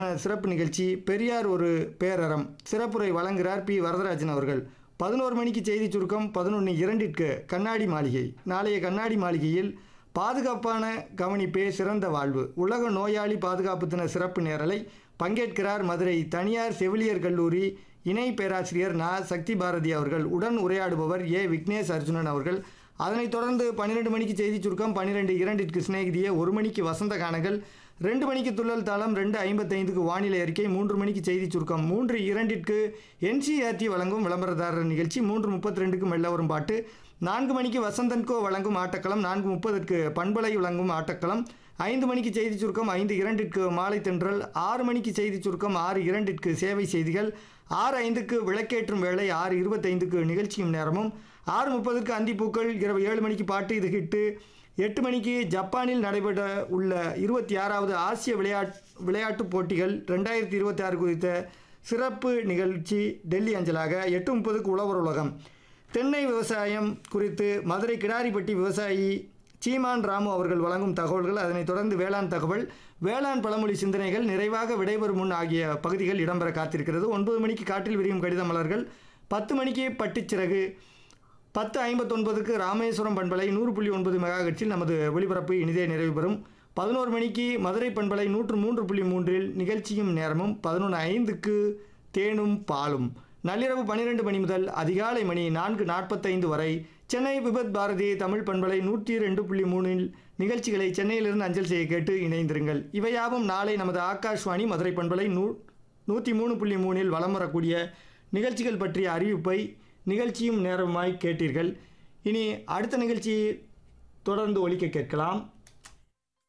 சிறப்பு நிகழ்ச்சி பெரியார் ஒரு பேரறம் சிறப்புரை வழங்குகிறார் பி வரதராஜன் அவர்கள் பதினோரு மணிக்கு செய்தி சுருக்கம் பதினொன்று இரண்டிற்கு கண்ணாடி மாளிகை நாளைய கண்ணாடி மாளிகையில் பாதுகாப்பான கவனிப்பே சிறந்த வாழ்வு உலக நோயாளி பாதுகாப்பு தின சிறப்பு நேரலை பங்கேற்கிறார் மதுரை தனியார் செவிலியர் கல்லூரி இணை பேராசிரியர் நா சக்தி பாரதி அவர்கள் உடன் உரையாடுபவர் ஏ விக்னேஷ் அர்ஜுனன் அவர்கள் அதனைத் தொடர்ந்து பன்னிரெண்டு மணிக்கு செய்தி சுருக்கம் பன்னிரெண்டு இரண்டிற்கு சிநேகிதிய ஒரு மணிக்கு வசந்த கானங்கள் ரெண்டு மணிக்கு துள்ளல் தாளம் ரெண்டு ஐம்பத்தைந்துக்கு வானிலை அறிக்கை மூன்று மணிக்கு செய்தி சுருக்கம் மூன்று இரண்டிற்கு என்சிஆர்டி வழங்கும் விளம்பரதாரர் நிகழ்ச்சி மூன்று முப்பத்தி ரெண்டுக்கு மெல்ல வரும் பாட்டு நான்கு மணிக்கு வசந்தன்கோ வழங்கும் ஆட்டக்களம் நான்கு முப்பதற்கு பண்பலை வழங்கும் ஆட்டக்களம் ஐந்து மணிக்கு செய்தி சுருக்கம் ஐந்து இரண்டிற்கு மாலை தென்றல் ஆறு மணிக்கு செய்தி சுருக்கம் ஆறு இரண்டிற்கு சேவை செய்திகள் ஆறு ஐந்துக்கு விளக்கேற்றும் வேளை ஆறு இருபத்தைந்துக்கு நிகழ்ச்சியும் நேரமும் ஆறு முப்பதுக்கு அந்திப்பூக்கள் இரவு ஏழு மணிக்கு பாட்டு இது ஹிட்டு எட்டு மணிக்கு ஜப்பானில் நடைபெற உள்ள இருபத்தி ஆறாவது ஆசிய விளையாட் விளையாட்டுப் போட்டிகள் ரெண்டாயிரத்தி இருபத்தி ஆறு குறித்த சிறப்பு நிகழ்ச்சி டெல்லி அஞ்சலாக எட்டு முப்பதுக்கு உழவர் உலகம் தென்னை விவசாயம் குறித்து மதுரை கிடாரிப்பட்டி விவசாயி சீமான் ராமு அவர்கள் வழங்கும் தகவல்கள் அதனைத் தொடர்ந்து வேளாண் தகவல் வேளாண் பழமொழி சிந்தனைகள் நிறைவாக விடைபெறும் முன் ஆகிய பகுதிகள் இடம்பெற காத்திருக்கிறது ஒன்பது மணிக்கு காற்றில் விரியும் கடித மலர்கள் பத்து மணிக்கு பட்டுச்சிறகு பத்து ஐம்பத்தொன்பதுக்கு ராமேஸ்வரம் பண்பலை நூறு புள்ளி ஒன்பது மெகாஹெட்ஸில் நமது ஒளிபரப்பு இனிதே நிறைவு பெறும் பதினோரு மணிக்கு மதுரை பண்பலை நூற்று மூன்று புள்ளி மூன்றில் நிகழ்ச்சியும் நேரமும் பதினொன்று ஐந்துக்கு தேனும் பாலும் நள்ளிரவு பன்னிரெண்டு மணி முதல் அதிகாலை மணி நான்கு நாற்பத்தைந்து வரை சென்னை விபத் பாரதி தமிழ் பண்பலை நூற்றி ரெண்டு புள்ளி மூணில் நிகழ்ச்சிகளை சென்னையிலிருந்து அஞ்சல் செய்ய கேட்டு இணைந்திருங்கள் இவையாவும் நாளை நமது ஆகாஷ்வாணி மதுரை பண்பலை நூ நூற்றி மூணு புள்ளி மூணில் வலம் வரக்கூடிய நிகழ்ச்சிகள் பற்றிய அறிவிப்பை நிகழ்ச்சியும் நேரமாய் கேட்டீர்கள் இனி அடுத்த நிகழ்ச்சி தொடர்ந்து ஒலிக்க கேட்கலாம்